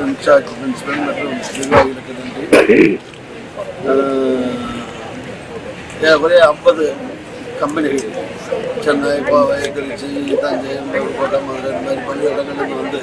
Incharge principal மற்றும் நிர்வாகிகளுக்கு நன்றி அஹ், ஏறக்குறைய ஐம்பது கம்பெனிகள் சென்னை கோவை திருச்சி தஞ்சை கோட்டை மதுரை இந்த மாதிரி பல்வேறு இடங்கள்லேருந்து வந்து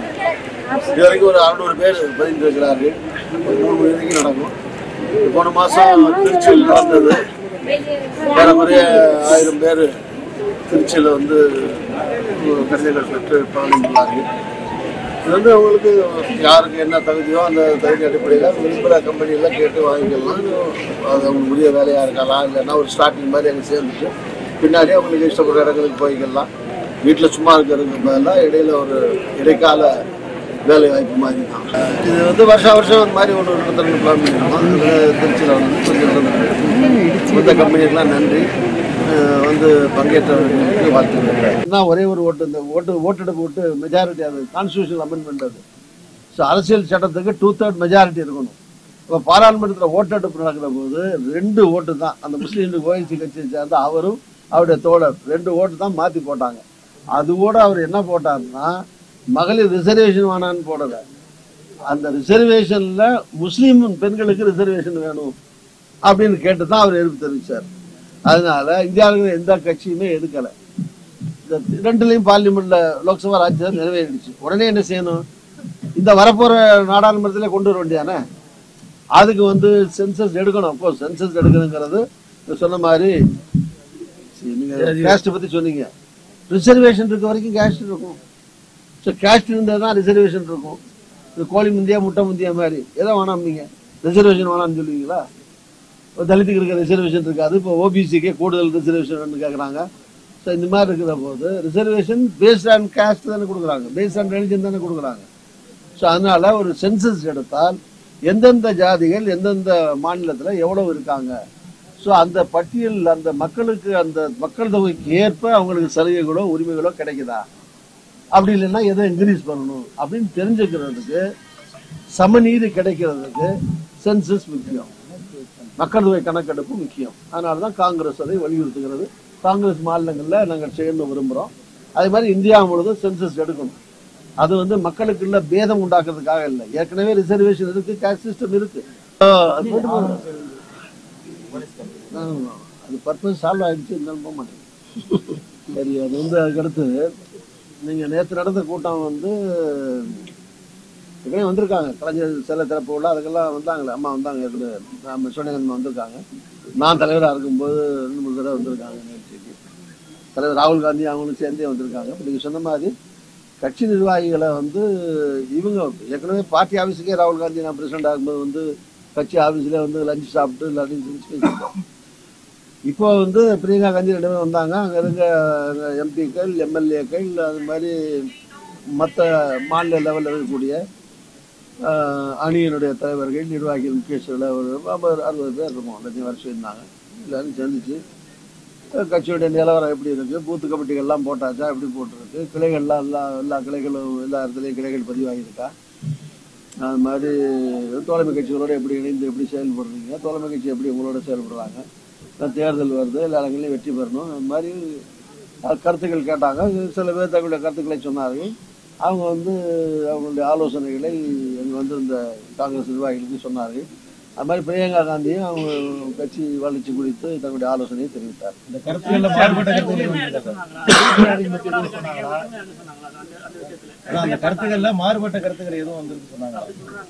இது வரைக்கும் ஒரு அறநூறு பேர் பதிந்திருக்கிறார்கள் ஒரு மூணு மணி வரைக்கும் நடக்கும் போன மாதம் திருச்சியில் நடந்தது ஏறக்குறைய ஆயிரம் பேர் திருச்சியில் வந்து கடிதங்கள் பெற்று பலனடைந்துள்ளார்கள் இது வந்து அவங்களுக்கு யாருக்கு என்ன தகுதியோ அந்த தகுதி அடிப்படையில் விரும்புகிற கம்பெனியில் கேட்டு வாங்கிக்கலாம் அது அவங்களுக்கு உரிய வேலையாக இருக்கலாம் இல்லைன்னா ஒரு ஸ்டார்டிங் மாதிரி அங்கே சேர்ந்துட்டு பின்னாடி அவங்களுக்கு இஷ்டப்படுற இடங்களுக்கு போய்க்கலாம் வீட்டில் சும்மா இருக்கிறதுக்கு பதிலாக இடையில ஒரு இடைக்கால வேலை வாய்ப்பு மாதிரி தான் இது வந்து வருஷம் வருஷம் இந்த மாதிரி ஒன்று நடத்துறதுக்கு பிளான் பண்ணியிருக்கோம் அதில் திருச்சியில் வந்து கொஞ்சம் நடந்துருக்கு மொத்த கம்பெனிக்கெலாம் நன்றி அஹ் வந்து பங்கேற்றவர்களுக்கு வாழ்த்துக்கள் நான் ஒரே ஒரு ஓட்டு இந்த ஓட்டு ஓட்டெடுப்பு விட்டு மெஜாரிட்டி அது கான்ஸ்டியூஷன் அமெண்ட்மெண்ட் அது ஸோ அரசியல் சட்டத்துக்கு டூ தேர்ட் மெஜாரிட்டி இருக்கணும் இப்போ பாராளுமன்றத்தில் ஓட்டெடுப்பு நடக்கிற போது ரெண்டு ஓட்டு தான் அந்த முஸ்லீம் லீக் ஓஎன்சி கட்சியை சேர்ந்த அவரும் அவருடைய தோழர் ரெண்டு ஓட்டு தான் மாற்றி போட்டாங்க அது கூட அவர் என்ன போட்டாருன்னா மகளிர் ரிசர்வேஷன் வேணான்னு போடலை அந்த ரிசர்வேஷனில் முஸ்லீம் பெண்களுக்கு ரிசர்வேஷன் வேணும் அப்படின்னு கேட்டு தான் அவர் எதிர்ப்பு தெரிவித்தார் அதனால இந்தியாவில் இருக்கிற எந்த கட்சியுமே எதுக்கலை இந்த ரெண்டுலையும் பார்லிமெண்ட்ல லோக்சபா ராஜ்யசபா நிறைவேறிடுச்சு உடனே என்ன செய்யணும் இந்த வரப்போற நாடாளுமன்றத்தில் கொண்டு வர வேண்டியானே அதுக்கு வந்து சென்சஸ் எடுக்கணும் அப்போ சென்சஸ் எடுக்கணுங்கிறது நீங்க சொன்ன மாதிரி சரி, நீங்க கேஸ்ட் பத்தி சொன்னீங்க ரிசர்வேஷன் இருக்க வரைக்கும் கேஸ்ட் இருக்கும் ஸோ கேஸ்ட் இருந்தால் தான் ரிசர்வேஷன் இருக்கும் இது கோழி முந்தியா முட்டை முந்தியா மாதிரி எதை வேணாம் நீங்க ரிசர்வேஷன் வேணாம்னு சொல்லுவீங்களா இப்போ தலித்துக்கு இருக்க ரிசர்வேஷன் இருக்காது இப்போ ஓபிசிக்கே கூடுதல் ரிசர்வேஷன் கேட்குறாங்க ஸோ இந்த மாதிரி இருக்கிற போது ரிசர்வேஷன் பேஸ்ட் ஆன் காஸ்ட் தானே கொடுக்குறாங்க பேஸ்ட் ஆன் ரிலிஜன் தானே கொடுக்குறாங்க ஸோ அதனால ஒரு சென்சஸ் எடுத்தால் எந்தெந்த ஜாதிகள் எந்தெந்த மாநிலத்தில் எவ்வளவு இருக்காங்க ஸோ அந்த பட்டியல் அந்த மக்களுக்கு அந்த மக்கள் தொகைக்கு ஏற்ப அவங்களுக்கு சலுகைகளோ உரிமைகளோ கிடைக்குதா அப்படி இல்லைன்னா எதை இன்க்ரீஸ் பண்ணணும் அப்படின்னு தெரிஞ்சுக்கிறதுக்கு சமநீதி கிடைக்கிறதுக்கு சென்சஸ் முக்கியம் மக்கள் தொகை கணக்கெடுப்பு முக்கியம் அதனால தான் காங்கிரஸ் அதை வலியுறுத்துகிறது காங்கிரஸ் மாநிலங்களில் நாங்கள் செய்யணும்னு விரும்புகிறோம் அதே மாதிரி இந்தியா முழுவதும் சென்சஸ் எடுக்கணும் அது வந்து மக்களுக்குள்ள பேதம் உண்டாக்குறதுக்காக இல்லை ஏற்கனவே ரிசர்வேஷன் இருக்கு கேஸ்ட் சிஸ்டம் இருக்கு ஆஹ் அது போட்டு போங்க. ஆமா. அது பர்பஸ் சால்வ் ஆயிடுச்சு இருந்தாலும் போக மாட்டேன் சரி அது வந்து அதுக்கடுத்து நீங்க நேற்று நடந்த கூட்டம் வந்து ஏற்கனவே வந்திருக்காங்க கலைஞர் சில திறப்பு உள்ள அதுக்கெல்லாம் வந்தாங்களே அம்மா வந்தாங்க ஏற்கனவே நம்ம சோனியா வந்திருக்காங்க நான் தலைவராக இருக்கும்போது ரெண்டு மூணு தடவை வந்திருக்காங்க நிகழ்ச்சிக்கு தலைவர் ராகுல் காந்தி அவங்களும் சேர்ந்தே வந்திருக்காங்க இப்போ நீங்கள் சொன்ன மாதிரி கட்சி நிர்வாகிகளை வந்து இவங்க ஏற்கனவே பார்ட்டி ஆஃபீஸுக்கே ராகுல் காந்தி நான் பிரசிடண்ட் ஆகும்போது வந்து கட்சி ஆஃபீஸில் வந்து லஞ்ச் சாப்பிட்டு எல்லாத்தையும் செஞ்சு பேசிட்டோம் இப்போ வந்து பிரியங்கா காந்தி ரெண்டு பேரும் வந்தாங்க அங்கே இருக்க எம்பிக்கள் எம்எல்ஏக்கள் அது மாதிரி மற்ற மாநில லெவலில் இருக்கக்கூடிய ஆஹ், அணியினுடைய தலைவர்கள் நிர்வாகிகள் முக்கியஸ்தர்கள் ஒரு ஐம்பது அறுபது பேர் இருக்கும் எல்லாத்தையும் வர சொல்லியிருந்தாங்க எல்லாரும் சந்திச்சு அஹ், கட்சியுடைய நிலவரம் எப்படி இருக்கு பூத்து கமிட்டிகள்லாம் போட்டாச்சா எப்படி போட்டிருக்கு கிளைகள்லாம் எல்லா எல்லா கிளைகளும் எல்லா இடத்துலையும் கிளைகள் பதிவாகியிருக்கா அது மாதிரி தோழமை கட்சிகளோட எப்படி இணைந்து எப்படி செயல்படுறீங்க தோழமை கட்சி எப்படி உங்களோட செயல்படுறாங்க அஹ் தேர்தல் வருது எல்லா இடங்களையும் வெற்றி பெறணும் அது மாதிரி அஹ், கருத்துக்கள் கேட்டாங்க சில பேர் தங்களுடைய கருத்துக்களை சொன்னார்கள் அவங்க வந்து அவங்களுடைய ஆலோசனைகளை அங்கே வந்திருந்த காங்கிரஸ் நிர்வாகிகளுக்கு சொன்னார்கள் அது மாதிரி பிரியங்கா காந்தியும் அவங்க கட்சி வளர்ச்சி குறித்து தங்களுடைய ஆலோசனையை தெரிவித்தார் இந்த கருத்துக்கள்ல மாறுபட்ட கருத்துக்கள் வந்திருக்கா சார்? அதான் அந்த கருத்துக்கள்ல மாறுபட்ட கருத்துக்கள் எதுவும் வந்திருக்கு சொன்னாங்களா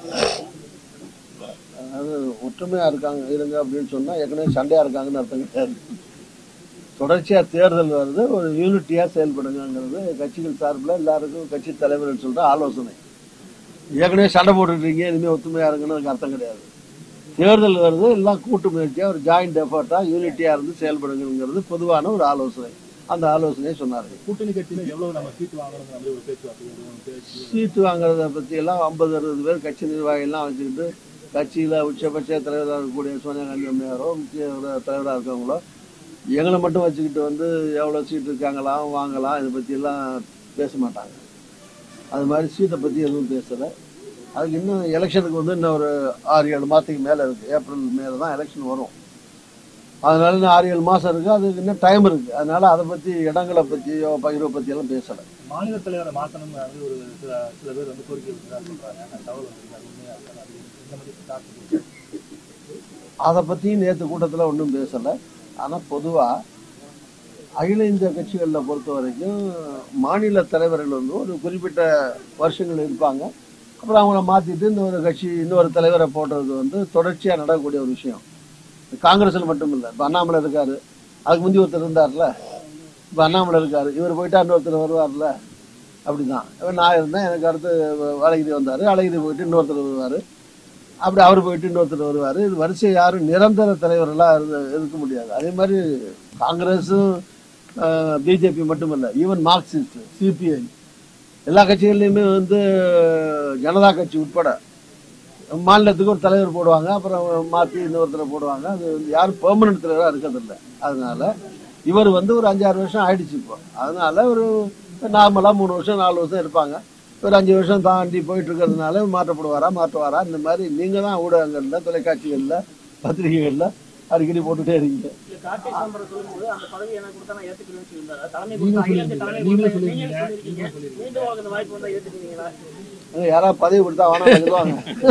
அதாவது ஒற்றுமையா இருக்காங்க இருங்க அப்படின்னு சொன்னா ஏற்கனவே சண்டையா இருக்காங்கன்னு அர்த்தம் கிடையாது தொடர்ச்சியா தேர்தல் வருது ஒரு யூனிட்டியா செயல்படுங்கிறது கட்சிகள் சார்பில் எல்லாருக்கும் கட்சி தலைவர்கள் சொல்ற ஆலோசனை ஏற்கனவே சண்டை போட்டுருக்கீங்க இனிமேல் ஒத்துமையா இருங்கன்னு அதுக்கு அர்த்தம் கிடையாது தேர்தல் வருது எல்லாம் கூட்டு முயற்சியா ஒரு ஜாயிண்ட் எஃபர்ட்டா யூனிட்டியா இருந்து செயல்படுங்கிறது பொதுவான ஒரு ஆலோசனை அந்த ஆலோசனையை சொன்னார்கள் கூட்டணி கட்சியில எவ்வளவு நம்ம சீட் வாங்கணும் அப்படி ஒரு பேச்சுவார்த்தை எதுவும் பேச்சு சீட்டு வாங்குறத பத்தி எல்லாம் ஐம்பது அறுபது பேர் கட்சி நிர்வாகிகள்லாம் வச்சுக்கிட்டு கட்சியில உச்சபட்ச தலைவராக இருக்கக்கூடிய சோனியா காந்தி அம்மையாரோ முக்கிய தலைவராக இருக்கவங்களோ எங்களை மட்டும் வச்சுக்கிட்டு வந்து எவ்வளோ சீட் இருக்காங்களாம் வாங்கலாம் இதை பத்தி எல்லாம் பேச மாட்டாங்க அது மாதிரி சீட்டை பத்தி எதுவும் பேசலை அதுக்கு இன்னும் எலெக்ஷனுக்கு வந்து இன்னும் ஒரு ஆறு ஏழு மாதத்துக்கு மேலே இருக்கு ஏப்ரல் மேலே தான் எலெக்ஷன் வரும் அதனால இன்னும் ஆறு ஏழு மாதம் இருக்கு அதுக்கு இன்னும் டைம் இருக்கு அதனால அதை பற்றி இடங்களை பற்றியோ பகிர்வை பற்றியெல்லாம் பேசலை மாநில தலைவரை மாத்தணும் வந்து ஒரு சில சில பேர் வந்து கோரிக்கை வச்சுதான் சொல்றாங்க அந்த தகவல் வந்து அது உண்மையா இருக்காது அது இந்த மாதிரி தாக்கல் அதை பற்றியும் நேற்று கூட்டத்தில் ஒன்றும் பேசலை ஆனால் பொதுவாக அகில இந்திய கட்சிகளில் பொறுத்த வரைக்கும் மாநில தலைவர்கள் வந்து ஒரு குறிப்பிட்ட வருஷங்கள் இருப்பாங்க அப்புறம் அவங்கள மாற்றிட்டு இன்னொரு கட்சி இன்னொரு தலைவரை போடுறது வந்து தொடர்ச்சியாக நடக்கக்கூடிய ஒரு விஷயம் காங்கிரஸில் மட்டும் இல்லை இப்போ அண்ணாமலை இருக்காரு அதுக்கு முந்தி ஒருத்தர் இருந்தார்ல இப்போ அண்ணாமலை இருக்காரு இவர் போயிட்டா இன்னொருத்தர் வருவார்ல அப்படிதான் இவர் நான் இருந்தேன் எனக்கு அடுத்து அழகிரி வந்தார் அழகிரி போயிட்டு இன்னொருத்தர் வருவார் அப்படி அவர் போயிட்டு இன்னொருத்தர் வருவார் இது வரிசை யாரும் நிரந்தர தலைவர்களாக இருந்து இருக்க முடியாது அதே மாதிரி காங்கிரஸும் பிஜேபி மட்டும் இல்லை ஈவன் மார்க்சிஸ்ட் சிபிஐ எல்லா கட்சிகள்லையுமே வந்து ஜனதா கட்சி உட்பட மாநிலத்துக்கு ஒரு தலைவர் போடுவாங்க அப்புறம் மாற்றி இன்னொருத்தரை போடுவாங்க அது வந்து யாரும் பெர்மனன்ட் தலைவராக இருக்கிறதில்ல அதனால இவர் வந்து ஒரு அஞ்சாறு வருஷம் ஆயிடுச்சு இப்போ அதனால ஒரு நார்மலாக மூணு வருஷம் நாலு வருஷம் இருப்பாங்க ஒரு அஞ்சு வருஷம் தாண்டி போயிட்டு இருக்கிறதுனால மாற்றப்படுவாரா மாற்றுவாரா இந்த மாதிரி நீங்கள் தான் ஊடகங்களில் தொலைக்காட்சிகளில் பத்திரிகைகளில் அடிக்கடி போட்டுட்டே இருக்கீங்க இல்ல கார்த்திக் சிதம்பரம் சொல்லும்போது அந்த பதவி எனக்கு கொடுத்தா நான் ஏத்துக்கிறேன்னு சொல்லியிருந்தாரு தலைமை நீங்களும் கொடுத்தா அகில இந்திய தலைமை நீங்களும் கொடுத்தா சொல்லியிருக்கீங்க. நீங்களும் சொல்லியிருக்கீங்க நீங்களும் சொல்லியிருக்கீங்க. மீண்டும் உங்களுக்கு அந்த வாய்ப்பு வந்தா ஏத்துக்குவீங்களா ஏங்க, யாராவது பதவி கொடுத்தா வேணாம் சொல்லுவாங்க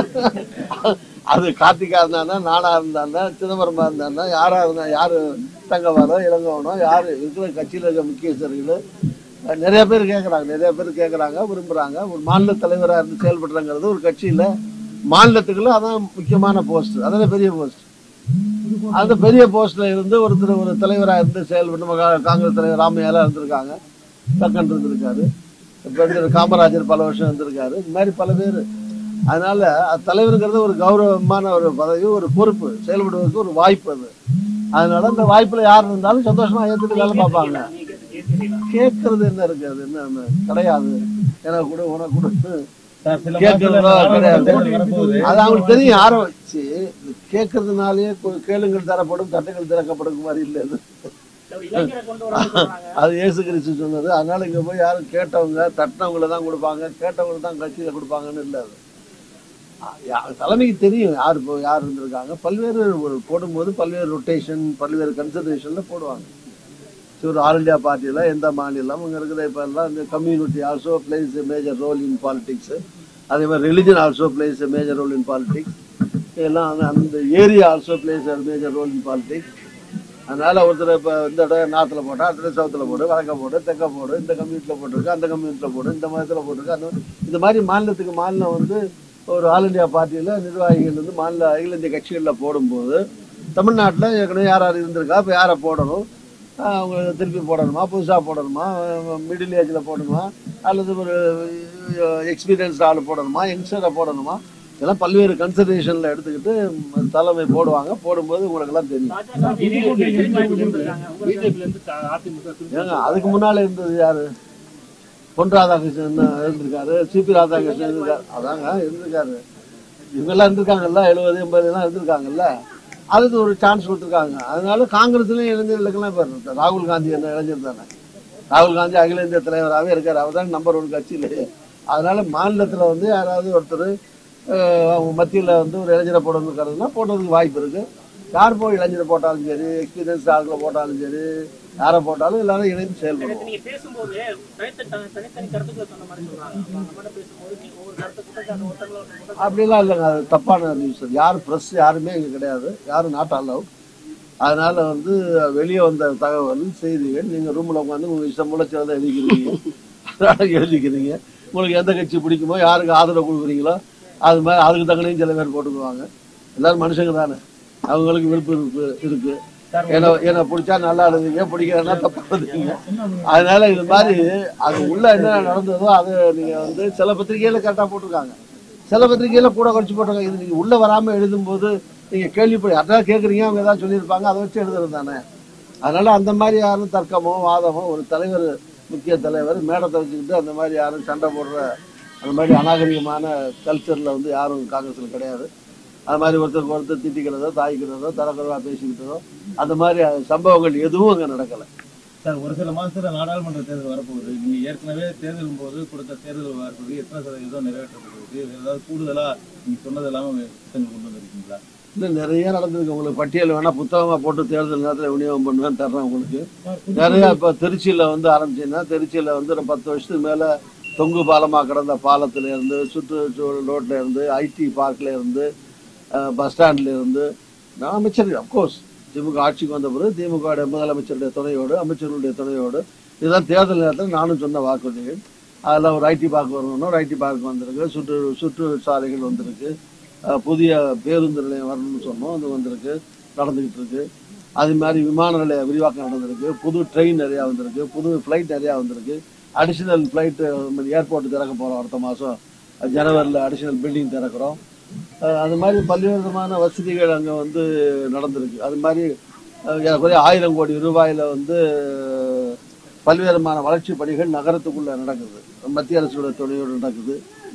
அது கார்த்திகா இருந்தானா நானா இருந்தானா சிதம்பரமா இருந்தானா யாரா இருந்தா யாரு தங்கவாரோ இளங்கவனோ யாரு இருக்கிற கட்சியில இருக்க முக்கியஸ்தர்கள் நிறைய பேர் கேட்கறாங்க நிறைய பேர் கேட்கறாங்க விரும்புறாங்க ஒரு மாநில தலைவரா இருந்து செயல்படுறாங்கிறது ஒரு கட்சியில மாநிலத்துக்குள்ள அதான் முக்கியமான போஸ்ட் அதான் பெரிய போஸ்ட் அந்த பெரிய போஸ்ட்ல இருந்து ஒருத்தர் ஒரு தலைவரா இருந்து செயல்பட்டு நம்ம கா- காங்கிரஸ் தலைவர் ராமையாலாம் இருந்திருக்காங்க தக்கன் இருந்திருக்காரு இப்ப இருந்த காமராஜர் பல வருஷம் இருந்திருக்காரு இந்த மாதிரி பல பேர் அதனால அது தலைவருங்கிறது ஒரு கௌரவமான ஒரு பதவி ஒரு பொறுப்பு செயல்படுவதற்கு ஒரு வாய்ப்பு அது அதனால அந்த வாய்ப்புல யார் இருந்தாலும் சந்தோஷமா ஏத்துட்டு வேலை பார்ப்பாங்க நீங்க கேட்டு கேட்கிறீங்களா கேட்கறது என்ன இருக்கு அது என்ன என்ன? கிடையாது எனக்கு கூட உனக்கு கூட சார், சில கேட்கறதா மாநிலத்துல கிடையாது. நாடாளுமன்ற வரப்போகுது. அது அவங்களுக்கு தெரியும் யாரை வச்சு கேட்கறதுனாலே கு- கேளுங்கள் தரப்படும் தட்டுகள் திறக்கப்படும் மாதிரி இல்லை அது ஒரு இளைஞரை கொண்டு வரணும்னு சொல்றாங்க அது இயேசு கிறிஸ்து சொன்னது அதனால இங்க போய் யாரும் கேட்டவங்க தட்டினவங்கள தான் கொடுப்பாங்க கேட்டவங்க தான் கட்சியில கொடுப்பாங்கன்னு இல்லை அது அ- யா- தலைமைக்கு தெரியும் யார் இப்போ யார் இருந்திருக்காங்க பல்வேறு ஒரு போடும்போது பல்வேறு ரொட்டேஷன் பல்வேறு கன்சிடரேஷன்ல போடுவாங்க சரி, ஒரு ஆல் இந்தியா பார்ட்டியில் எந்த மாநிலம் இங்கே இருக்கிற இப்போ எல்லாம் இந்த community also plays major role in politics அதே மாதிரி religion also plays major role in politics எல்லாம் அந்த- அந்த area also plays major role in politics அதனால ஒருத்தர் இப்போ இந்த இடம் நார்த்தில் போட்டா அடுத்த சவுத்தில் போடு வடக்க போடு தெற்க போடு இந்த கம்யூனிட்டியில் போட்டிருக்கு அந்த கம்யூனிட்டியில் போடு இந்த மதத்தில் போட்டிருக்கு அந்த இந்த மாதிரி மாநிலத்துக்கு மாநிலம் வந்து ஒரு ஆல் இந்தியா பார்ட்டியில் நிர்வாகிகள் வந்து மாநில அகில இந்திய கட்சிகளில் போடும்போது தமிழ்நாட்டில் ஏற்கனவே யார் யார் இருந்திருக்கா இப்போ யாரை போடணும் ஆஹ் அவங்க திருப்பி போடணுமா புதுசாக போடணுமா மிடில் ஏஜில் போடணுமா அல்லது ஒரு எக்ஸ்பீரியன்ஸ்ட் ஆள் போடணுமா யங்ஸ்டரை போடணுமா இதெல்லாம் பல்வேறு கன்சிடரேஷனில் எடுத்துக்கிட்டு ம், தலைமை போடுவாங்க போடும்போது உங்களுக்கெல்லாம் தெரியும் பாஜக பிஜேபி வாய்ப்பு கொடுத்திருக்காங்க உங்களுக்கு பிஜேபில இருந்து த- அதிமுக திருப்பி ஏங்க அதுக்கு முன்னால இருந்தது யாரு பொன் ராதாகிருஷ்ணன் இருந்திருக்காரு சிபி ராதாகிருஷ்ணன் இருந்திருக்காரு அதாங்க இருந்திருக்காரு இவங்கெல்லாம் இருந்திருக்காங்கல்ல எழுபது எண்பது எல்லாம் இருந்திருக்காங்கல்ல அதுக்கு ஒரு சான்ஸ் கொடுத்துருக்காங்க அதனால காங்கிரஸ்லயும் இளைஞர்களுக்கெல்லாம் இப்போ இருக்கு. ராகுல் காந்தி என்ன இளைஞர் தானே ராகுல் காந்தி அகில இந்திய தலைவராகவே இருக்காரு அவர் தான் நம்பர் ஒன் கட்சியிலேயே அதனால மாநிலத்தில் வந்து யாராவது ஒருத்தர் அஹ், அவங்க மத்தியில் வந்து ஒரு இளைஞரை போடணுங்கிறதுனா போடுறதுக்கு வாய்ப்பு இருக்கு யார் போய் இளைஞரை போட்டாலும் சரி எக்ஸ்பீரியன்ஸ் ஆட்களை போட்டாலும் சரி யாரை போட்டாலும் எல்லாரும் இணைந்து செயல்படுவோம் நேத்து நீங்க பேசும்போது தனித்தனி தனி- தனித்தனி கருத்துக்களை சொன்ன மாதிரி சொல்றாங்க அப்ப அந்த மாதிரி பேசும்போது நீங்க ஒவ்வொரு கருத்து குற்றச்சாட்டு ஒருத்தங்கள ஒரு குற்றச்சாட்டு அப்படிலாம் இல்லைங்க அது தப்பான நியூஸ் யார் ப்ரெஸ் யாருமே இங்கே கிடையாது யாரும் நாட் அலவ் அதனால வந்து வெளியே வந்த தகவல் செய்திகள் நீங்கள் ரூமில் உட்காந்து உங்கள் இஷ்டம் முளைச்சதை எழுதிக்கிறீங்க அதனால எழுதிக்கிறீங்க உங்களுக்கு எந்த கட்சி பிடிக்குமோ யாருக்கு ஆதரவு கொடுக்குறீங்களோ அது மாதிரி அதுக்கு தக்கனையும் சில பேர் போட்டுக்குவாங்க எல்லாரும் மனுஷங்க தானே அவங்களுக்கு விருப்பம் இருக்கு இருக்கு ஏன்னா என்ன பிடிச்சா நல்லா எழுதுங்க பிடிக்கலன்னா தப்பா எழுதுங்க அதனால இது மாதிரி அது உள்ள என்ன நடந்ததோ அதை நீங்க வந்து சில பத்திரிகையில கரெக்டா போட்டிருக்காங்க சில பத்திரிகையில கூட குறைச்சு போட்டிருக்காங்க இது நீங்க உள்ள வராம எழுதும்போது நீங்க கேள்விப்படி அதான் கேட்குறீங்க அவங்க ஏதாவது சொல்லியிருப்பாங்க அதை வச்சு எழுதுறது தானே அதனால அந்த மாதிரி யாரும் தர்க்கமோ வாதமோ ஒரு தலைவர் முக்கிய தலைவர் மேடத்தை வச்சுக்கிட்டு அந்த மாதிரி யாரும் சண்டை போடுற அந்த மாதிரி அநாகரிகமான கல்ச்சர்ல வந்து யாரும் காங்கிரஸ்ல கிடையாது அது மாதிரி ஒருத்தருக்கு ஒருத்தர் திட்டிக்கிறதோ தாய்க்கிறதோ தரக்குறவா பேசிக்கிட்டதோ அந்த மாதிரி சம்பவங்கள் எதுவும் அங்க நடக்கல சார் ஒரு சில மாசத்துல நாடாளுமன்ற தேர்தல் வரப்போகுது நீங்க ஏற்கனவே தேர்தல் போது கொடுத்த தேர்தல் வாக்குறுதி எத்தனை சதவீதம் நிறைவேற்றப்பட்டிருக்கு ஏதாவது கூடுதலா நீங்க சொன்னது இல்லாம திட்டங்கள் கொண்டு வந்திருக்கீங்களா இன்னும் நிறைய நடந்திருக்கு உங்களுக்கு பட்டியல் வேணா புத்தகமா போட்டு தேர்தல் நேரத்தில் விநியோகம் பண்ணுவேன் தர்றேன் உங்களுக்கு நிறைய இப்போ திருச்சியில் வந்து ஆரம்பிச்சீங்கன்னா திருச்சியில் வந்து ஒரு பத்து வருஷத்துக்கு மேலே தொங்கு பாலமாக கிடந்த பாலத்துல இருந்து சுற்றுச்சூழல் ரோட்ல இருந்து ஐடி பார்க்ல இருந்து பஸ் ஸ்டாண்ட்ல இருந்து நான் அமைச்சர் அப்கோர்ஸ் திமுக ஆட்சிக்கு வந்த பிறகு திமுக முதலமைச்சருடைய துணையோடு அமைச்சர்களுடைய துணையோடு இதுதான் தேர்தல் நேரத்தில் நானும் சொன்ன வாக்குறுதிகள் அதில் ஒரு ஐடி பார்க் வரணும்னா ஒரு ஐடி பார்க் வந்திருக்கு சுற்று சுற்று சாலைகள் வந்திருக்கு அஹ் புதிய பேருந்து நிலையம் வரணும்னு சொன்னோம் அது வந்திருக்கு நடந்துகிட்டு இருக்கு அது மாதிரி விமான நிலைய விரிவாக்கம் நடந்திருக்கு புது ட்ரெயின் நிறையா வந்திருக்கு புது ஃப்ளைட் நிறையா வந்திருக்கு அடிஷனல் ஃப்ளைட்டு ஏர்போர்ட் திறக்க போகிறோம் அடுத்த மாதம் ஜனவரியில் அடிஷனல் பில்டிங் திறக்கிறோம் அஹ் அது மாதிரி பல்வேறு விதமான வசதிகள் அங்கே வந்து நடந்திருக்கு அது மாதிரி அஹ் ஏறக்குறைய ஆயிரம் கோடி ரூபாயில் வந்து பல்வேறு விதமான வளர்ச்சி பணிகள் நகரத்துக்குள்ள நடக்குது மத்திய அரசோட துணையோடு நடக்குது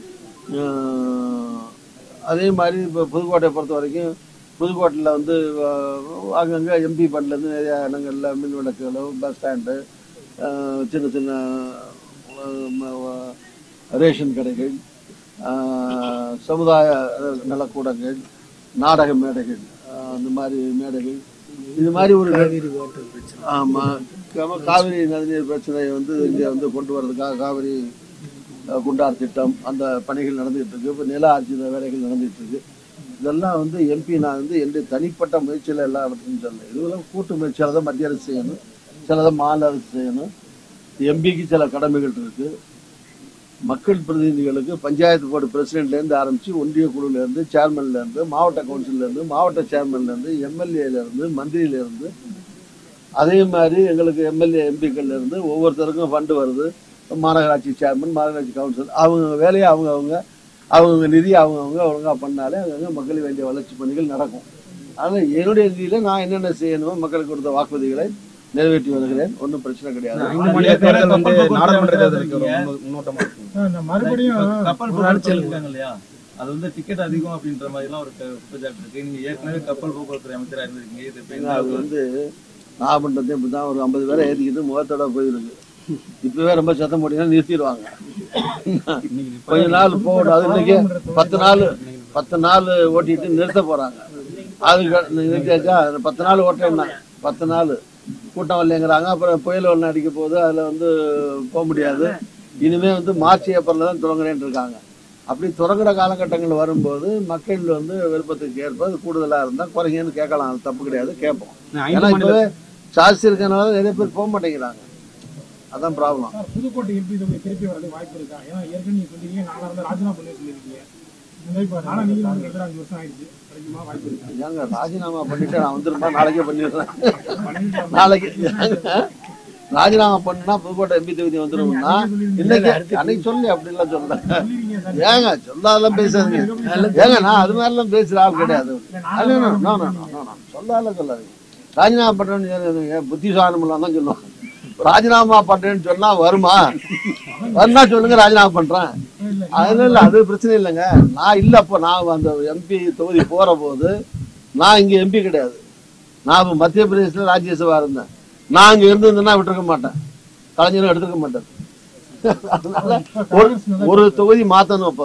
அஹ் அதே மாதிரி இப்போ புதுக்கோட்டையை பொறுத்த வரைக்கும் புதுக்கோட்டையில் வந்து அஹ், அங்கங்கே எம்பி ஃபண்ட்லேருந்து நிறைய இடங்களில் மின் விளக்குகளும் பஸ் ஸ்டாண்டு அஹ், சின்ன சின்ன அஹ், ம- வ- ரேஷன் கடைகள் அஹ், சமுதாய நலக்கூடங்கள் நாடக மேடைகள் அஹ், அந்த மாதிரி மேடைகள் இது மாதிரி ஒரு ஆமா கா- காவிரி நதிநீர் பிரச்சனையை வந்து இங்க வந்து கொண்டு வர்றதுக்காக காவிரி அஹ், குண்டார் திட்டம் அந்த பணிகள் நடந்துகிட்டு இருக்கு இப்போ நில ஆர்ஜித வேலைகள் நடந்துகிட்டு இருக்கு இதெல்லாம் வந்து எம்பி நான் வந்து என்னுடைய தனிப்பட்ட முயற்சியில் எல்லாம் நடத்துன்னு சொல்லல இதுவெல்லாம் கூட்டு முயற்சியால் தான் மத்திய அரசு செய்யணும் சிலதை மாநில அரசு செய்யணும் எம்பிக்கு சில கடமைகள் இருக்கு மக்கள் பிரதிநிதிகளுக்கு பஞ்சாயத்து போர்டு பிரசிடென்ட்லேருந்து ஆரம்பித்து ஒன்றிய குழுலேருந்து சேர்மன்லேருந்து மாவட்ட கவுன்சிலேருந்து மாவட்ட சேர்மன்லேருந்து எம்எல்ஏலேருந்து மந்திரியிலேருந்து அதே மாதிரி எங்களுக்கு எம்எல்ஏ எம்பிக்கள்ல இருந்து ஒவ்வொருத்தருக்கும் ஃபண்டு வருது மாநகராட்சி சேர்மன் மாநகராட்சி கவுன்சில் அவங்க வேலையை அவங்க அவங்க அவங்க நிதி அவங்க அவங்க ஒழுங்காக பண்ணாலே அங்கங்கே மக்களுக்கு வேண்டிய வளர்ச்சி பணிகள் நடக்கும் அதனால் என்னுடைய நிதியில் நான் என்னென்ன செய்யணுமோ மக்களுக்கு கொடுத்த வாக்குறுதிகளை நிறைவேற்றி வருகிறேன் ஒன்றும் பிரச்சனை கிடையாது ஐந்து மாநில தேர்தல் வந்து நாடாளுமன்ற தேர்தலுக்கு ஒரு முன்னோ- முன்னோட்டமா இருக்கும் மறுபடியும் கப்பல் போக்குவரத்து இருக்காங்க இல்லையா அது வந்து டிக்கெட் அதிகம் அப்படின்ற மாதிரி எல்லாம் ஒரு க- குற்றச்சாட்டு இருக்கு நீங்க ஏற்கனவே கப்பல் போக்குவரத்து அமைச்சரா இருந்திருக்கீங்க இது இப்ப ஏன்னா என்ன அது வந்து நாகப்பட்டினத்தை இப்படி தான் ஒரு ஐம்பது பேரை ஏற்றிக்கிட்டு முகத்தோட போயிருக்கு இப்பவே ரொம்ப சத்தம் போட்டீங்கன்னா நிறுத்திடுவாங்க கொஞ்ச நாள் போகணும் அது இன்னைக்கு பத்து நாள் பத்து நாள் ஓட்டிட்டு நிறுத்த போறாங்க அதுக்கு நிறுத்தியாச்சா அது பத்து நாள் ஓட்டேன்னா பத்து நாள் கூட்டம் வரலைங்கிறாங்க அப்புறம் புயல் ஒன்று அடிக்க போகுது அதில் வந்து போக முடியாது இனிமே வந்து மார்ச் ஏப்ரலில் தான் தொடங்குறேன்னு இருக்காங்க அப்படி தொடங்குற காலகட்டங்கள் வரும்போது மக்கள் வந்து விருப்பத்துக்கு ஏற்ப அது கூடுதலாக இருந்தால் குறைங்கன்னு கேட்கலாம் அது தப்பு கிடையாது கேட்போம் ஐந்து ஏன்னா மாநில இப்பவே ஜாஸ்தி இருக்கனால நிறைய பேர் போக மாட்டேங்கிறாங்க அதான் ப்ராப்ளம் சார் புதுக்கோட்டை எம்பி தொகுதி திருப்பி வரது வாய்ப்பு இருக்கா ஏன்னா ஏற்கனவே நீங்க சொல்லிருக்கீங்க நானா வந்து ராஜினாமா பண்ணி சொல்லிருக்கீங்க இந்த மாதிரி இப்ப நானா நீங்க வந்து ரெண்டு அஞ்சு வருஷம் ஆயிடுச்சு கிடைக்குமா வாய்ப்பு இருக்கா ஏங்க ராஜினாமா பண்ணிட்டு நான் வந்துருப்பா நாளைக்கே பண்ணிடுறேன் நாளைக்கு ஏங்க, ராஜினாமா பண்ணா புதுக்கோட்டை எம்பி தொகுதி வந்துரும்னா இன்னைக்கு அன்னைக்கு சொல்லி அப்படிலாம் சொல்ல ஏங்க சொல்லாதெல்லாம் பேசாதீங்க ஏங்க நான் அது மாதிரிலாம் பேசுற ஆள் கிடையாது அது no, no, no, no, no, no. சொல்லாதெல்லாம் சொல்லாதீங்க ராஜினாமா பண்றேன்னு புத்திசாலிமெல்லாம் தான் சொல்லுவாங்க ராஜினாமா பண்றேன்னு சொன்னா வருமா வந்தா சொல்லுங்க ராஜினாமா பண்றேன் அது இல்ல அது பிரச்சனை இல்லைங்க நான் இல்ல அப்போ நான் அந்த எம்பி தொகுதி போற போது நான் இங்க எம்பி கிடையாது நான் இப்ப மத்திய பிரதேசத்துல ராஜ்யசபா இருந்தேன் நான் இங்க இருந்திருந்தேன்னா விட்டுருக்க மாட்டேன் கலைஞரும் எடுத்துக்க மாட்டேன் அதனால ஒரு ஒரு தொகுதி மாத்தணும் அப்ப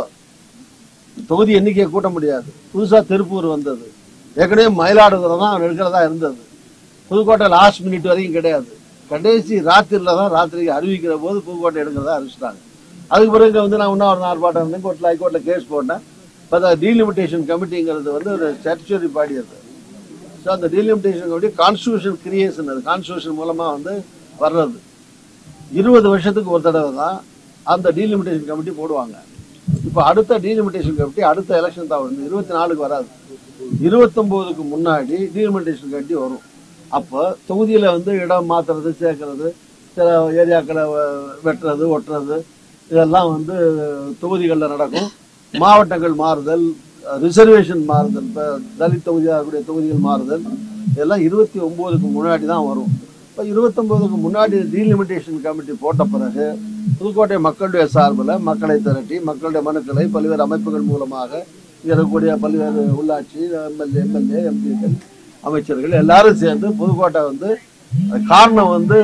தொகுதி எண்ணிக்கையை கூட்ட முடியாது புதுசா திருப்பூர் வந்தது ஏற்கனவே மயிலாடுதுறை தான் எடுக்கிறதா இருந்தது புதுக்கோட்டை லாஸ்ட் மினிட் வரைக்கும் கிடையாது கடைசி ராத்திரில தான் ராத்திரிக்கு அறிவிக்கிற போது புதுக்கோட்டை எடுக்கிறதா அறிவிச்சிட்டாங்க அதுக்கு பிறகு வந்து நான் இன்னும் ஒரு ஆர்ப்பாட்டம் இருந்தேன் கோர்ட்டில் ஹைகோர்ட்டில் கேஸ் போட்டேன் இப்போ டீலிமிட்டேஷன் கமிட்டிங்கிறது வந்து ஒரு ஸ்டாச்சுரி பாடி அது ஸோ அந்த டீலிமிட்டேஷன் கமிட்டி கான்ஸ்டியூஷன் கிரியேஷன் அது கான்ஸ்டியூஷன் மூலமாக வந்து வர்றது இருபது வருஷத்துக்கு ஒரு தடவை தான் அந்த டீலிமிட்டேஷன் கமிட்டி போடுவாங்க இப்போ அடுத்த டீலிமிட்டேஷன் கமிட்டி அடுத்த எலெக்ஷன் தான் வரும் இருபத்தி நாலுக்கு வராது இருபத்தொம்போதுக்கு முன்னாடி டீலிமிட்டேஷன் கமிட்டி வரும் அப்போ தொகுதியில் வந்து இடம் மாத்துறது சேர்க்கறது சில ஏரியாக்களை வ- வெட்டுறது ஒட்டுறது இதெல்லாம் வந்து தொகுதிகளில் நடக்கும் மாவட்டங்கள் மாறுதல் ரிசர்வேஷன் மாறுதல் இப்போ தலித் தொகுதியாக இருக்கக்கூடிய தொகுதிகள் மாறுதல் இதெல்லாம் இருபத்தி ஒம்போதுக்கு முன்னாடி தான் வரும் இப்போ இருபத்தொம்போதுக்கு முன்னாடி டீலிமிட்டேஷன் கமிட்டி போட்ட பிறகு புதுக்கோட்டை மக்களுடைய சார்பில் மக்களை திரட்டி மக்களுடைய மனுக்களை பல்வேறு அமைப்புகள் மூலமாக இங்க இருக்கக்கூடிய பல்வேறு உள்ளாட்சி எம்எல்ஏ எம்எல்ஏ எம்பிக்கள் அமைச்சர்கள் எல்லாரும் சேர்ந்து புதுக்கோட்டை வந்து காரணம் வந்து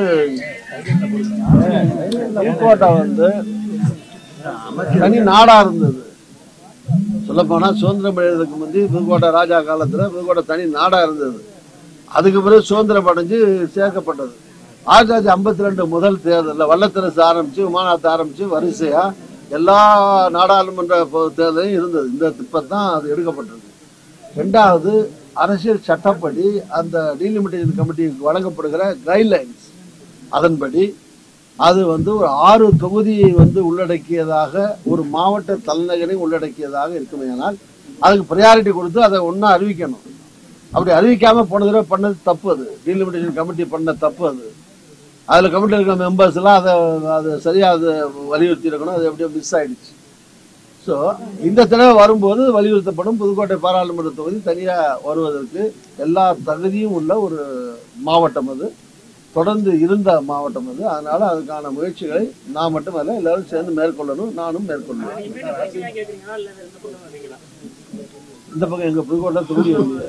புதுக்கோட்டை வந்து தனி நாடா இருந்தது சொல்லப்போனா சுதந்திரம் அடைகிறதுக்கு முந்தி புதுக்கோட்டை ராஜா காலத்துல புதுக்கோட்டை தனி நாடா இருந்தது அதுக்கு பிறகு சுதந்திரம் அடைஞ்சு சேர்க்கப்பட்டது ஆயிரத்தி தொள்ளாயிரத்தி ஐம்பத்தி ரெண்டு முதல் தேர்தலில் வல்லத்தரசு ஆரம்பிச்சு விமானத்தை ஆரம்பிச்சு வரிசையா எல்லா நாடாளுமன்ற பொ- தேர்தலையும் இருந்தது இந்த இப்பதான் அது எடுக்கப்பட்டிருக்கு ரெண்டாவது அரசியல் சட்டப்படி அந்த டீலிமிட்டேஷன் கமிட்டிக்கு வழங்கப்படுகிற கைட்லைன்ஸ் அதன்படி அது வந்து ஒரு ஆறு தொகுதியை வந்து உள்ளடக்கியதாக ஒரு மாவட்ட தலைநகரை உள்ளடக்கியதாக இருக்குமேயானால் அதுக்கு ப்ரையாரிட்டி கொடுத்து அதை ஒன்றா அறிவிக்கணும் அப்படி அறிவிக்காம போன தடவை பண்ணது தப்பு அது டீலிமிட்டேஷன் கமிட்டி பண்ண தப்பு அது அதுல கமிட்டியில் இருக்கிற மெம்பர்ஸ் எல்லாம் அதை அதை சரியா அதை வலியுறுத்தி இருக்கணும் அது எப்படியோ மிஸ் ஆயிடுச்சு ஸோ இந்த தடவை வரும்போது வலியுறுத்தப்படும் புதுக்கோட்டை பாராளுமன்ற தொகுதி தனியா வருவதற்கு எல்லா தகுதியும் உள்ள ஒரு மாவட்டம் அது தொடர்ந்து இருந்த மாவட்டம் அது அதனால அதுக்கான முயற்சிகளை நான் மட்டுமல்ல எல்லாரும் சேர்ந்து மேற்கொள்ளணும் நானும் மேற்கொள்வேன் இமீடியட் பிரச்சனையா கேக்குறீங்களா இல்ல இந்த பக்கம் வரீங்களா இந்த பக்கம் எங்க புதுக்கோட்டை தொகுதி வந்து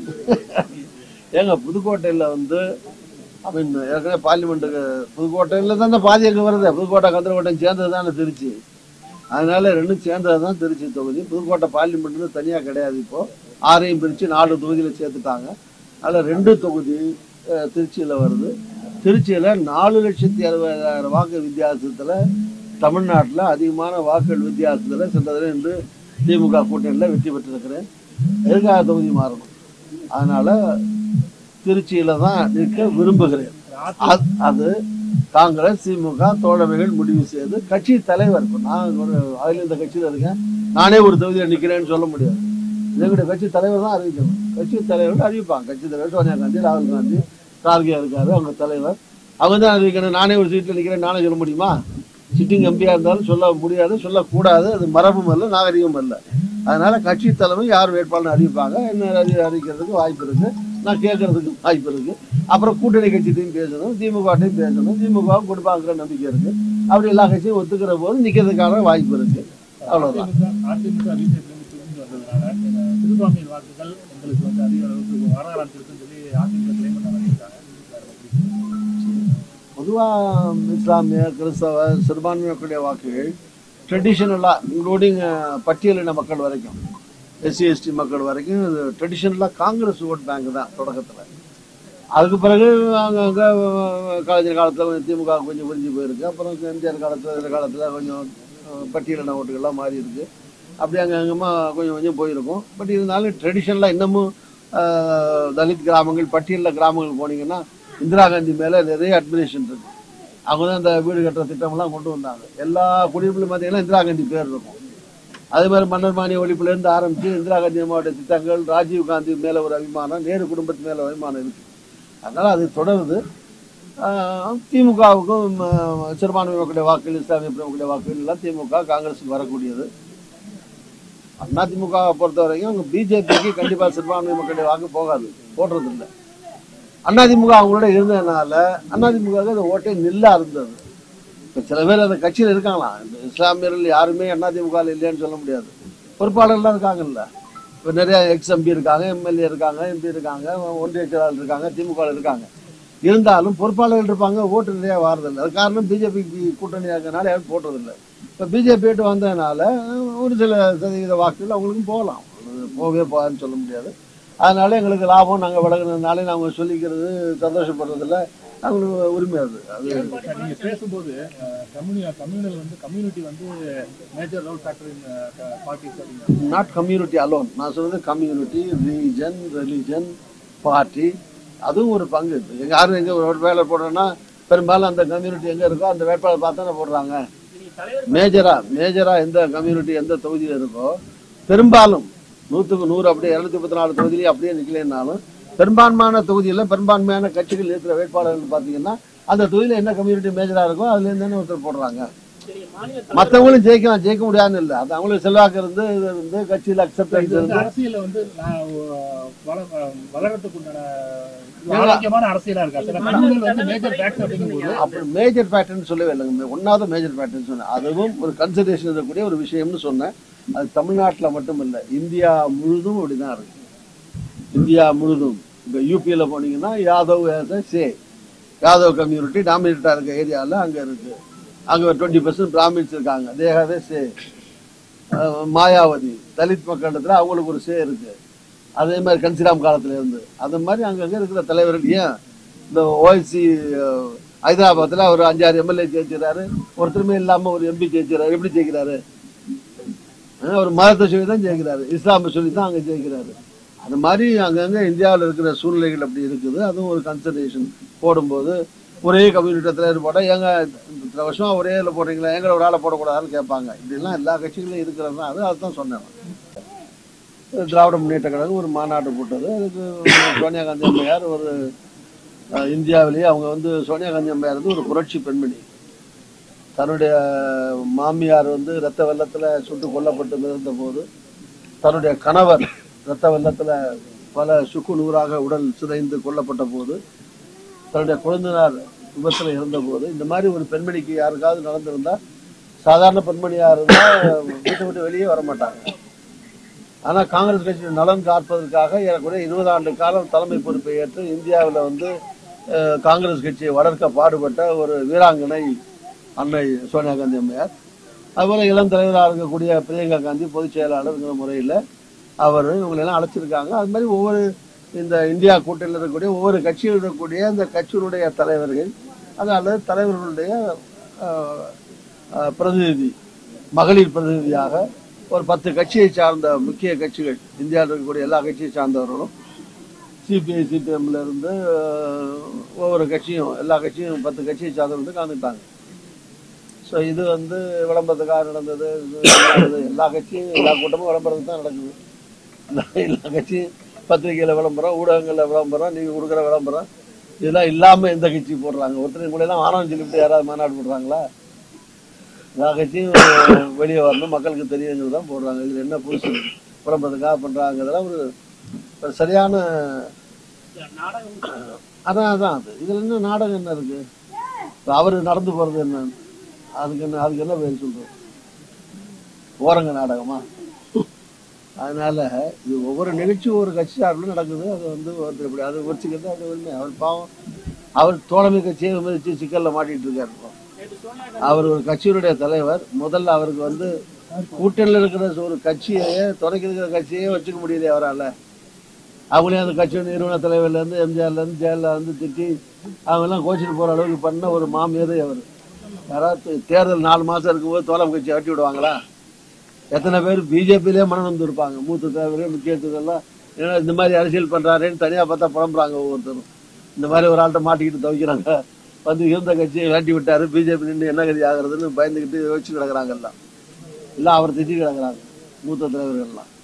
ஏங்க புதுக்கோட்டையில வந்து ஐ மீன் ஏற்கனவே பார்லிமெண்ட்டுக்கு புதுக்கோட்டையில தான் பாதி எங்க வருது புதுக்கோட்டை கந்தரக்கோட்டை சேர்ந்தது தானே திருச்சி அதனால ரெண்டும் சேர்ந்தது தான் திருச்சி தொகுதி புதுக்கோட்டை பார்லிமெண்ட்னு தனியா கிடையாது இப்போ ஆறையும் பிரிச்சு நாலு தொகுதியில சேர்த்துட்டாங்க அதுல ரெண்டு தொகுதி அஹ், திருச்சியில வருது திருச்சியில நாலு லட்சத்தி அறுபதாயிரம் வாக்கு வித்தியாசத்துல தமிழ்நாட்டுல அதிகமான வாக்குகள் வித்தியாசத்துல சென்ற தடவை இன்று திமுக கூட்டணியில வெற்றி பெற்றிருக்கிறேன் எதுக்காக தொகுதி மாறணும் அதனால திருச்சியில தான் நிற்க விரும்புகிறேன் அது- அது காங்கிரஸ் திமுக தோழமைகள் முடிவு செய்து கட்சி தலைவர் இப்ப நான் ஒரு அதில் இந்த கட்சியில இருக்கேன் நானே ஒரு தொகுதியில் நிக்கிறேன்னு சொல்ல முடியாது எங்களுடைய கட்சி தலைவர் தான் அறிவிக்கணும் கட்சி தலைவர் அறிவிப்பாங்க கட்சி தலைவர் சோனியா காந்தி ராகுல் காந்தி கார்கே இருக்காரு அவங்க தலைவர் அவங்க தான் அறிவிக்கணும் நானே ஒரு சீட்டில் நிக்கிறேன் நானே சொல்ல முடியுமா சிட்டிங் எம்பியா இருந்தாலும் சொல்ல முடியாது சொல்லக்கூடாது அது மரபும் அல்ல நாகரிகமும் அல்ல அதனால கட்சி தலைமை யார் வேட்பாளர் அறிவிப்பாங்க என்ன அறி- அறிவிக்கிறதுக்கு வாய்ப்பு இருக்கு நான் கேட்கறதுக்கு வாய்ப்பு இருக்கு அப்புறம் கூட்டணி கட்சிட்டையும் பேசணும் திமுகட்டையும் பேசணும் திமுகவும் கொடுப்பாங்கிற நம்பிக்கை இருக்கு அப்படி எல்லா கட்சியும் ஒத்துக்கிற போது நிக்கிறதுக்கான வாய்ப்பு இருக்கு அவ்வளவுதான் அதிமுக அதிமுக பிஜேபி பிரிஞ்சு வந்ததுனால இந்த சிறுபான்மையின் வாக்குகள் எங்களுக்கு வந்து அதிக அளவுக்கு வர ஆரம்பிச்சிருக்குன்னு சொல்லி அதிமுக கிளைம் பண்ண வந்திருக்காங்க பொதுவா இஸ்லாமிய கிறிஸ்தவ சிறுபான்மை மக்களுடைய வாக்குகள் ட்ரெடிஷனலா இன்க்ளூடிங் பட்டியலின மக்கள் வரைக்கும் எஸ்சி எஸ்டி மக்கள் வரைக்கும் இது ட்ரெடிஷனலா காங்கிரஸ் ஓட் பேங்க் தான் தொடக்கத்துல அதுக்கு பிறகு அங்கங்க காலேஜ் காலத்துல கொஞ்சம் திமுக கொஞ்சம் புரிஞ்சு போயிருக்கு அப்புறம் எம்ஜிஆர் காலத்துல இந்த காலத்துல கொஞ்சம் அஹ், பட்டியலின ஓட்டுகள்லாம் மாறி இருக்கு அப்படி அங்க அங்கமா கொஞ்சம் கொஞ்சம் போயிருக்கும் பட் இருந்தாலும் ட்ரெடிஷனலா இன்னமும் அஹ், தலித் கிராமங்கள் பட்டியலில் கிராமங்கள் போனீங்கன்னா இந்திரா காந்தி மேல நிறைய அட்மிரேஷன் இருக்கு அவங்க தான் இந்த வீடு கட்டுற திட்டம்லாம் கொண்டு வந்தாங்க எல்லா குடியிருப்புலையும் பார்த்தீங்கன்னா இந்திரா காந்தி பேர் இருக்கும் அதே மாதிரி மன்னர் மானிய ஒழிப்புல இருந்து ஆரம்பிச்சு இந்திரா காந்தி அம்மாவுடைய திட்டங்கள் ராஜீவ் காந்தி மேல ஒரு அபிமானம் நேரு குடும்பத்து மேல ஒரு அபிமானம் இருக்கு அதனால அது தொடருது ஆஹ் திமுகவுக்கும் ஆஹ், சிறுபான்மை மக்களுடைய வாக்குகள் இஸ்லாமிய மக்களுடைய வாக்குகள் எல்லாம் திமுக காங்கிரஸுக்கு வரக்கூடியது அண்ணா திமுக பொறுத்த வரைக்கும் அவங்க பிஜேபிக்கு கண்டிப்பா சிறுபான்மை மக்களுடைய வாக்கு போகாது போடுறது இல்லை அதிமுக அவங்களோட இருந்ததுனால அதிமுக அந்த ஓட்டே நில்லா இருந்தது இப்ப சில பேர் அந்த கட்சியில இருக்காங்களாம் இந்த இஸ்லாமியர்கள் யாருமே அதிமுக இல்லைன்னு சொல்ல முடியாது பொறுப்பாளர்லாம் இருக்காங்கல்ல இப்போ நிறைய எக்ஸ் எம்பி இருக்காங்க எம்எல்ஏ இருக்காங்க எம்பி இருக்காங்க ஒன்றிய செயலாளர் இருக்காங்க திமுக ல இருக்காங்க இருந்தாலும் பொறுப்பாளர்கள் இருப்பாங்க ஓட்டு நிறைய வாரதில்லை அது காரணம் பிஜேபி கூட்டணி இருக்கிறனால யாரும் போடுறதில்லை இப்போ பிஜேபி வந்ததுனால ஒரு சில சதவீத வாக்குகள் அவங்களுக்கும் போகலாம் அது போகவே போகாதுன்னு சொல்ல முடியாது அதனால எங்களுக்கு லாபம் நாங்கள் விலகுனதுனால நாங்கள் சொல்லிக்கிறது சந்தோஷப்படுறதுல அவங்களுக்கு உரிமை அது அது சார், நீங்க பேசும்போது கம்யூனி கம்யூனல் வந்து கம்யூனிட்டி வந்து major role factor in parties அப்படிங்க நாட் கம்யூனிட்டி அலோன் நான் சொல்றது கம்யூனிட்டி ரீஜன் ரிலிஜன் பார்ட்டி அதுவும் ஒரு பங்கு இருக்கு எங்க யாரும் எங்க ஒரு வேலை போடுறோன்னா பெரும்பாலும் அந்த கம்யூனிட்டி எங்க இருக்கோ அந்த வேட்பாளர் பார்த்தானே போடுறாங்க நீங்க தலைவர் மேஜரா மேஜரா எந்த கம்யூனிட்டி எந்த தொகுதியில் இருக்கோ பெரும்பாலும் நூற்றுக்கு நூறு அப்படியே இருநூத்தி முப்பத்தி நாலு தொகுதியிலேயே அப்படியே நிக்கலைன்னாலும் பெரும்பான்மையான தொகுதியில பெரும்பான்மையான கட்சிகள் இருக்கிற வேட்பாளர்கள் பார்த்தீங்கன்னா அந்த தொகுதியில என்ன கம்யூனிட்டி மேஜரா இருக்கோ அதுல இருந்து ஒருத்தர் போடுறாங்க சரி மாநில மற்றவங்களும் ஜெயிக்கலாம் ஜெயிக்க முடியாதுன்னு இல்லை அது அவங்களுக்கு செல்வாக்கு இருந்து இது இருந்து கட்சியில் அக்செப்டன்ஸ் இது வந்து இருந்து அரசியல்ல வந்து நான் அஹ், வள- அஹ், வளர்றதுக்கு உண்டான ஆரோக்கியமான அரசியலா இருக்கா சில கம்யூனல் வந்து மேஜர் ஃபேக்டர் அப்படிங்கும்போது அப்படி மேஜர் பேட்டர்ன் சொல்லவே இல்லைங்க ஒன்னாவது மேஜர் பேட்டர்ன் சொன்னேன் அதுவும் ஒரு கன்சிடரேஷன் இருக்கக்கூடிய ஒரு விஷயம்னு சொன்னேன் அது தமிழ்நாட்டில் மட்டும் இல்லை இந்தியா முழுதும் அப்படிதான் இருக்கு இந்தியா முழுதும் இப்போ யூபியில் போனீங்கன்னா Yadav as a say Yadav community டாமினேட்டாக இருக்க ஏரியாவில் அங்கே இருக்கு அங்கே டுவெண்ட்டி பர்சன்ட் பிராமின்ஸ் இருக்காங்க they have a say ah, Mayawati Dalit மக்களிடத்துல அவங்களுக்கு ஒரு சே இருக்கு அதே மாதிரி கன்சிராம் காலத்துல இருந்து அந்த மாதிரி அங்கங்க இருக்கிற தலைவர்கள் ஏன் இந்த ஓஎஸ்சி ஹைதராபாத்ல ஒரு அஞ்சாறு எம்எல்ஏ ஜெயிச்சிடறாரு ஒருத்தருமே இல்லாம ஒரு எம்பி ஜெயிச்சிடறாரு எப்படி ஜெயிக்கிறாரு அஹ் ஒரு மதத்தை சொல்லி தான் ஜெயிக்கிறாரு இஸ்லாமை சொல்லி தான் அங்க ஜெயிக்கிறாரு அந்த மாதிரி அங்கங்க இந்தியாவில் இருக்கிற சூழ்நிலைகள் அப்படி இருக்குது அதுவும் ஒரு கன்சிடரேஷன் போடும்போது ஒரே கம்யூனிட்டி தலைவர் போட்டால் ஏங்க இத்தனை வருஷமா ஒரே இதில் போடுறீங்களா எங்களை ஒரு ஆளை போடக்கூடாதுன்னு கேட்பாங்க இப்படிலாம் எல்லா கட்சிகளும் இருக்கிறது தான் அது அதுதான் சொன்னேன் நான். திராவிட முன்னேற்ற கழகம் ஒரு மாநாடு போட்டது அதுக்கு சோனியா காந்தி அம்மையார் ஒரு அஹ், இந்தியாவிலேயே அவங்க வந்து சோனியா காந்தி அம்மையார் வந்து ஒரு புரட்சி பெண்மணி தன்னுடைய மாமியார் வந்து ரத்த வெள்ளத்துல சுட்டு கொல்லப்பட்டு இருந்த போது தன்னுடைய கணவர் ரத்த வெள்ளத்துல பல சுக்கு நூறாக உடல் சிதைந்து கொல்லப்பட்ட போது தன்னுடைய குழந்தைனார் விபத்துல இருந்த போது இந்த மாதிரி ஒரு பெண்மணிக்கு யாருக்காவது நடந்திருந்தா சாதாரண பெண்மணியா இருந்தா வீட்டை விட்டு வெளியே வர மாட்டாங்க ஆனா காங்கிரஸ் கட்சி நலன் காப்பதற்காக ஏறக்குறைய இருபது ஆண்டு காலம் தலைமை பொறுப்பை ஏற்று இந்தியாவில் வந்து அஹ், காங்கிரஸ் கட்சியை வளர்க்க பாடுபட்ட ஒரு வீராங்கனை அன்னை சோனியா காந்தி அம்மையார் அதுபோல இளம் தலைவராக இருக்கக்கூடிய பிரியங்கா காந்தி பொதுச் செயலாளர்ங்கிற முறையில் அவர் இவங்களெல்லாம் அழைச்சிருக்காங்க அது மாதிரி ஒவ்வொரு இந்த இந்தியா கூட்டணியில் இருக்கக்கூடிய ஒவ்வொரு கட்சியில் இருக்கக்கூடிய அந்த கட்சியினுடைய தலைவர்கள் அது அல்லது தலைவர்களுடைய அஹ், அஹ், பிரதிநிதி மகளிர் பிரதிநிதியாக ஒரு பத்து கட்சியை சார்ந்த முக்கிய கட்சிகள் இந்தியாவில் இருக்கக்கூடிய எல்லா கட்சியை சார்ந்தவர்களும் சிபிஐ சிபிஎம்ல இருந்து அஹ், ஒவ்வொரு கட்சியும் எல்லா கட்சியும் பத்து கட்சியை சார்ந்தவர்கள் கலந்துட்டாங்க ஸோ இது வந்து விளம்பரத்துக்காக நடந்தது இது நடந்தது. எல்லா கட்சியும் எல்லா கூட்டமும் விளம்பரத்துக்கு தான் நடக்குது எல்லா- எல்லா கட்சியும் பத்திரிகையில விளம்பரம் ஊடகங்கள்ல விளம்பரம் நீங்க கொடுக்குற விளம்பரம் இதெல்லாம் இல்லாம எந்த கட்சி போடுறாங்க ஒருத்தர் கூட எல்லாம் ஆனவன் சொல்லிவிட்டு யாராவது மாநாடு போடுறாங்களா எல்லா கட்சியும் வெளியே வரணும் மக்களுக்கு தெரியுங்கிறது தான் போடுறாங்க இதுல என்ன புதுசு விளம்பரத்துக்காக பண்றாங்கிறதெல்லாம் ஒரு ஒரு சரியான நாடகம் அதான் அதான் அது இதுல என்ன நாடகம் என்ன இருக்கு இப்ப அவரு நடந்து போறது என்ன அதுக்கு என்ன அதுக்கு என்ன பேர் சொல்றது ஓரங்க நாடகமா அதனால இது ஒவ்வொரு நிகழ்ச்சியும் ஒரு கட்சி சார்பில் நடக்குது அது வந்து ஒருத்தர் இப்படி அது வச்சுக்கிறது அது உண்மை அவர் பாவம் அவர் தோழமை கட்சியை விமதிச்சு சிக்கல்ல மாட்டிட்டு இருக்காரு இப்போ. நேற்று சோனியா அவர் ஒரு கட்சியினுடைய தலைவர் முதல்ல அவருக்கு வந்து கூட்டணியில் இருக்கிற ஒரு கட்சியையே துணைக்கு இருக்கிற கட்சியே வச்சுக்க முடியலையே அவரால் அவங்களே அந்த கட்சியோட நிறுவன தலைவர்ல இருந்து எம்ஜிஆர்ல இருந்து ஜெயலலிதா இருந்து திட்டி அவங்க எல்லாம் கோச்சிட்டு போற அளவுக்கு பண்ண ஒரு மாமியதே அவர் யாராவது தேர்தல் நாலு மாசம் இருக்கும்போது தோழம் கட்சி வெட்டி விடுவாங்களா எத்தனை பேர் பிஜேபியிலே மனம் வந்து இருப்பாங்க மூத்த தலைவர்கள் முக்கியத்துவெல்லாம் ஏன்னா இந்த மாதிரி அரசியல் பண்றாருன்னு தனியா பார்த்தா புலம்புறாங்க ஒவ்வொருத்தரும் இந்த மாதிரி ஒரு ஆள்கிட்ட மாட்டிக்கிட்டு தவிக்கிறாங்க வந்து இருந்த கட்சியை வேட்டி விட்டாரு பிஜேபி நின்று என்ன கதி ஆகுறதுன்னு பயந்துக்கிட்டு யோசிச்சு கிடக்குறாங்க எல்லாம் எல்லாம் அவர் திட்டி கிடக்குறாங்க மூத்த தலைவர்கள்லாம்